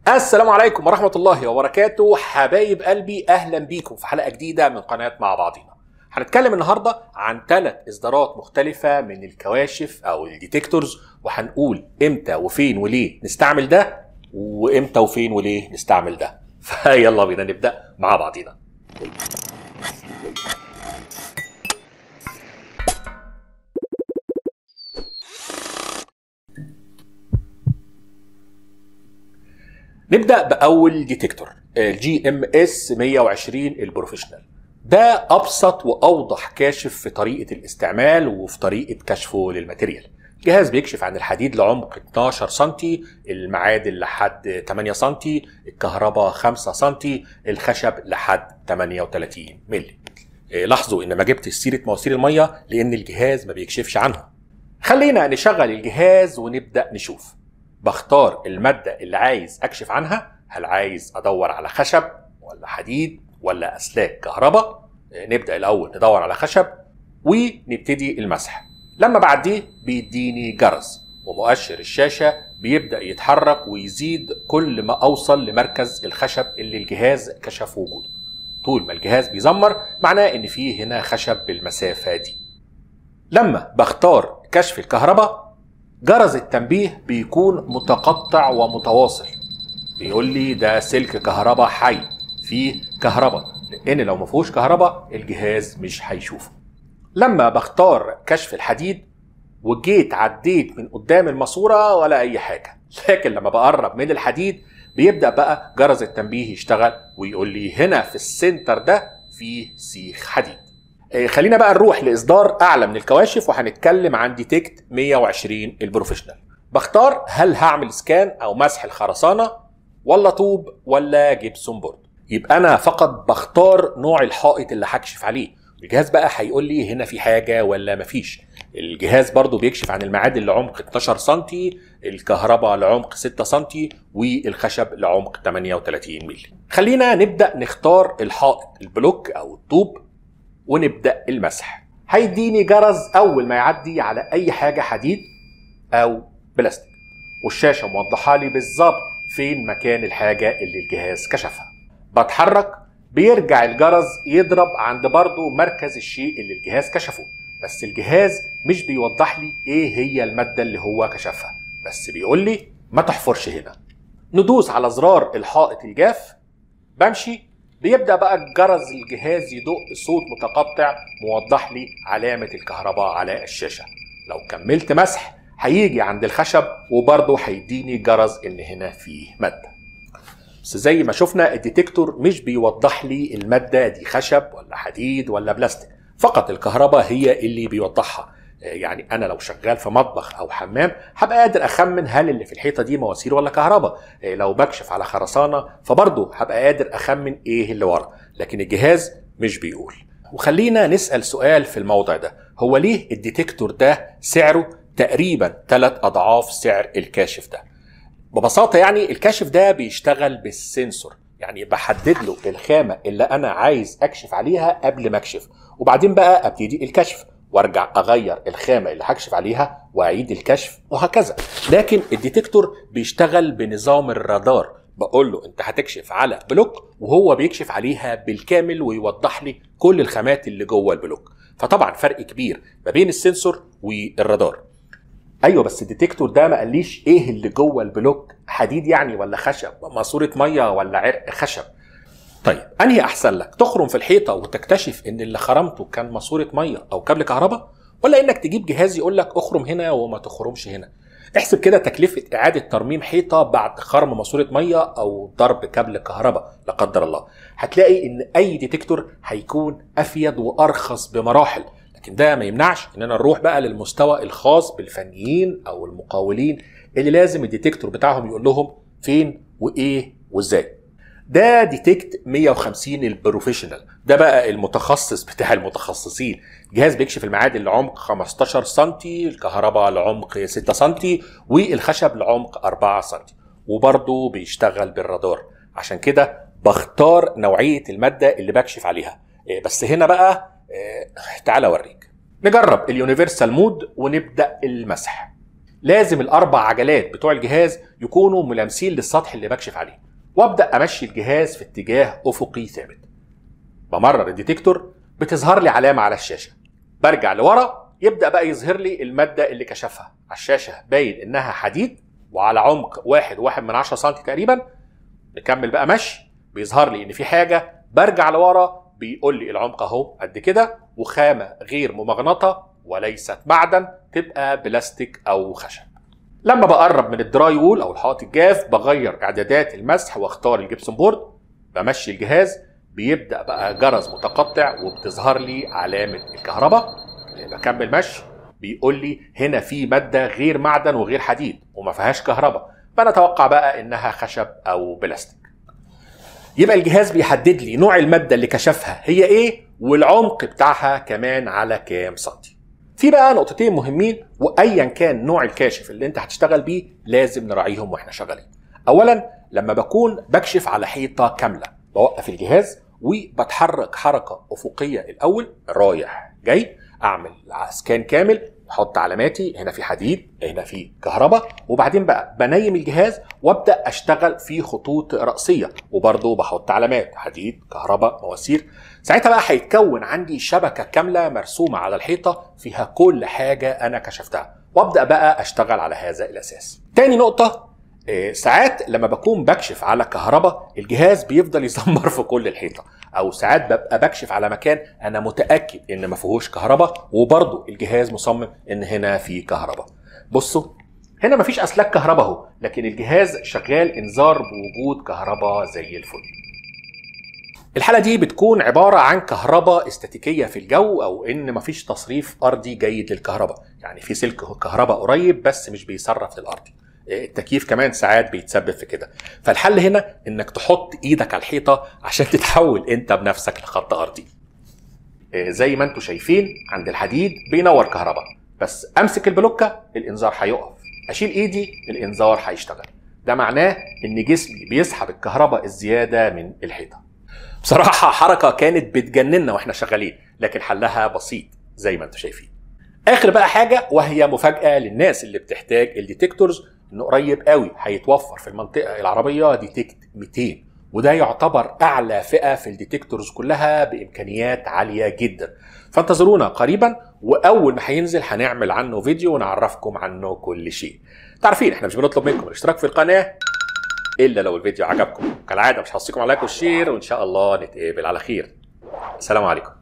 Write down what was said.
السلام عليكم ورحمة الله وبركاته حبايب قلبي أهلا بيكم في حلقة جديدة من قناة مع بعضنا هنتكلم النهاردة عن ثلاث إصدارات مختلفة من الكواشف أو الديتكتورز وهنقول إمتى وفين وليه نستعمل ده وإمتى وفين وليه نستعمل ده فيلا بينا نبدأ مع بعضنا نبدا باول ديتكتور الجي ام اس 120 البروفيشنال ده ابسط واوضح كاشف في طريقه الاستعمال وفي طريقه كشفه للماتيريال جهاز بيكشف عن الحديد لعمق 12 سم المعادن لحد 8 سم الكهرباء 5 سم الخشب لحد 38 مللي لاحظوا ان ما جبت سيره مواسير الميه لان الجهاز ما بيكشفش عنها خلينا نشغل الجهاز ونبدا نشوف بختار المادة اللي عايز أكشف عنها هل عايز أدور على خشب ولا حديد ولا أسلاك كهرباء نبدأ الأول ندور على خشب ونبتدي المسح لما بعديه بيديني جرس ومؤشر الشاشة بيبدأ يتحرك ويزيد كل ما أوصل لمركز الخشب اللي الجهاز كشف وجوده طول ما الجهاز بيزمر معناه إن فيه هنا خشب بالمسافة دي لما بختار كشف الكهرباء جرس التنبيه بيكون متقطع ومتواصل بيقول لي ده سلك كهرباء حي فيه كهرباء لان لو ما فيهوش كهرباء الجهاز مش هيشوفه لما بختار كشف الحديد وجيت عديت من قدام الماسوره ولا اي حاجه لكن لما بقرب من الحديد بيبدا بقى جرس التنبيه يشتغل ويقول لي هنا في السنتر ده فيه سيخ حديد خلينا بقى نروح لاصدار اعلى من الكواشف وهنتكلم عن ديتكت 120 البروفيشنال بختار هل هعمل سكان او مسح الخرسانه ولا طوب ولا جبسون بورد يبقى انا فقط بختار نوع الحائط اللي هكشف عليه الجهاز بقى هيقول لي هنا في حاجه ولا مفيش الجهاز برضو بيكشف عن المعادن لعمق 12 سم الكهرباء لعمق 6 سم والخشب لعمق 38 مللي خلينا نبدا نختار الحائط البلوك او الطوب ونبدا المسح هيديني جرس اول ما يعدي على اي حاجه حديد او بلاستيك والشاشه موضحه لي بالظبط فين مكان الحاجه اللي الجهاز كشفها بتحرك بيرجع الجرس يضرب عند برضه مركز الشيء اللي الجهاز كشفه بس الجهاز مش بيوضح لي ايه هي الماده اللي هو كشفها بس بيقول لي ما تحفرش هنا ندوس على زرار الحائط الجاف بمشي بيبدا بقى جرس الجهاز يدق صوت متقطع موضح لي علامه الكهرباء على الشاشه لو كملت مسح هيجي عند الخشب وبرضه هيديني جرس ان هنا فيه ماده بس زي ما شفنا الديتكتور مش بيوضح لي الماده دي خشب ولا حديد ولا بلاستيك فقط الكهرباء هي اللي بيوضحها يعني انا لو شغال في مطبخ او حمام هبقى قادر اخمن هل اللي في الحيطه دي مواسير ولا كهرباء لو بكشف على خرسانه فبرضه هبقى قادر اخمن ايه اللي ورا لكن الجهاز مش بيقول وخلينا نسال سؤال في الموضع ده هو ليه الديتكتور ده سعره تقريبا ثلاث اضعاف سعر الكاشف ده ببساطه يعني الكاشف ده بيشتغل بالسنسور يعني بحدد له الخامه اللي انا عايز اكشف عليها قبل ما اكشف وبعدين بقى ابتدي الكشف وارجع اغير الخامه اللي هكشف عليها واعيد الكشف وهكذا لكن الديتكتور بيشتغل بنظام الرادار بقول له انت هتكشف على بلوك وهو بيكشف عليها بالكامل ويوضح لي كل الخامات اللي جوه البلوك فطبعا فرق كبير ما بين السنسور والرادار ايوه بس الديتكتور ده ما قاليش ايه اللي جوه البلوك حديد يعني ولا خشب ماسوره ميه ولا عرق خشب طيب انهي احسن لك تخرم في الحيطه وتكتشف ان اللي خرمته كان ماسوره ميه او كابل كهرباء ولا انك تجيب جهاز يقول لك اخرم هنا وما تخرمش هنا احسب كده تكلفه اعاده ترميم حيطه بعد خرم ماسوره ميه او ضرب كابل كهرباء لا قدر الله هتلاقي ان اي ديتكتور هيكون افيد وارخص بمراحل لكن ده ما يمنعش اننا نروح بقى للمستوى الخاص بالفنيين او المقاولين اللي لازم الديتكتور بتاعهم يقول لهم فين وايه وازاي ده ديتكت 150 البروفيشنال ده بقى المتخصص بتاع المتخصصين جهاز بيكشف المعادن لعمق 15 سم الكهرباء لعمق 6 سم والخشب لعمق 4 سم وبرضه بيشتغل بالرادار عشان كده بختار نوعية المادة اللي بكشف عليها بس هنا بقى تعال اوريك نجرب اليونيفرسال مود ونبدأ المسح لازم الاربع عجلات بتوع الجهاز يكونوا ملامسين للسطح اللي بكشف عليه وابدا امشي الجهاز في اتجاه افقي ثابت بمرر الديتكتور بتظهر لي علامه على الشاشه برجع لورا يبدا بقى يظهر لي الماده اللي كشفها على الشاشه باين انها حديد وعلى عمق واحد واحد من عشرة سم تقريبا نكمل بقى مشي بيظهر لي ان في حاجه برجع لورا بيقول لي العمق اهو قد كده وخامه غير ممغنطه وليست معدن تبقى بلاستيك او خشب لما بقرب من الدراي وول او الحائط الجاف بغير اعدادات المسح واختار الجبسون بورد بمشي الجهاز بيبدا بقى جرس متقطع وبتظهر لي علامه الكهرباء بكمل مشي بيقول لي هنا في ماده غير معدن وغير حديد وما فيهاش كهرباء فانا اتوقع بقى انها خشب او بلاستيك يبقى الجهاز بيحدد لي نوع الماده اللي كشفها هي ايه والعمق بتاعها كمان على كام سنتي في بقى نقطتين مهمين وايا كان نوع الكاشف اللي انت هتشتغل بيه لازم نراعيهم واحنا شغالين اولا لما بكون بكشف على حيطه كامله بوقف الجهاز وبتحرك حركه افقيه الاول رايح جاي اعمل سكان كامل احط علاماتي هنا في حديد هنا في كهرباء وبعدين بقى بنيم الجهاز وابدا اشتغل في خطوط راسيه وبرضه بحط علامات حديد كهرباء مواسير ساعتها بقى هيتكون عندي شبكه كامله مرسومه على الحيطه فيها كل حاجه انا كشفتها وابدا بقى اشتغل على هذا الاساس تاني نقطه إيه، ساعات لما بكون بكشف على كهرباء الجهاز بيفضل يزمر في كل الحيطه او ساعات ببقى بكشف على مكان انا متاكد ان ما فيهوش كهرباء وبرضه الجهاز مصمم ان هنا في كهرباء بصوا هنا مفيش اسلاك كهرباء اهو لكن الجهاز شغال انذار بوجود كهرباء زي الفل الحالة دي بتكون عبارة عن كهرباء استاتيكية في الجو أو إن مفيش تصريف أرضي جيد للكهرباء، يعني في سلك كهرباء قريب بس مش بيصرف للأرضي. التكييف كمان ساعات بيتسبب في كده فالحل هنا انك تحط ايدك على الحيطه عشان تتحول انت بنفسك لخط ارضي آه، زي ما انتم شايفين عند الحديد بينور كهرباء بس امسك البلوكه الانذار هيقف اشيل ايدي الانذار هيشتغل ده معناه ان جسمي بيسحب الكهرباء الزياده من الحيطه بصراحه حركه كانت بتجننا واحنا شغالين لكن حلها بسيط زي ما انتم شايفين اخر بقى حاجه وهي مفاجاه للناس اللي بتحتاج الديتكتورز انه قريب قوي هيتوفر في المنطقه العربيه ديتكت 200 وده يعتبر اعلى فئه في الديتكتورز كلها بامكانيات عاليه جدا فانتظرونا قريبا واول ما هينزل هنعمل عنه فيديو ونعرفكم عنه كل شيء تعرفين احنا مش بنطلب منكم الاشتراك في القناه الا لو الفيديو عجبكم كالعاده مش هوصيكم على لايك والشير وان شاء الله نتقابل على خير السلام عليكم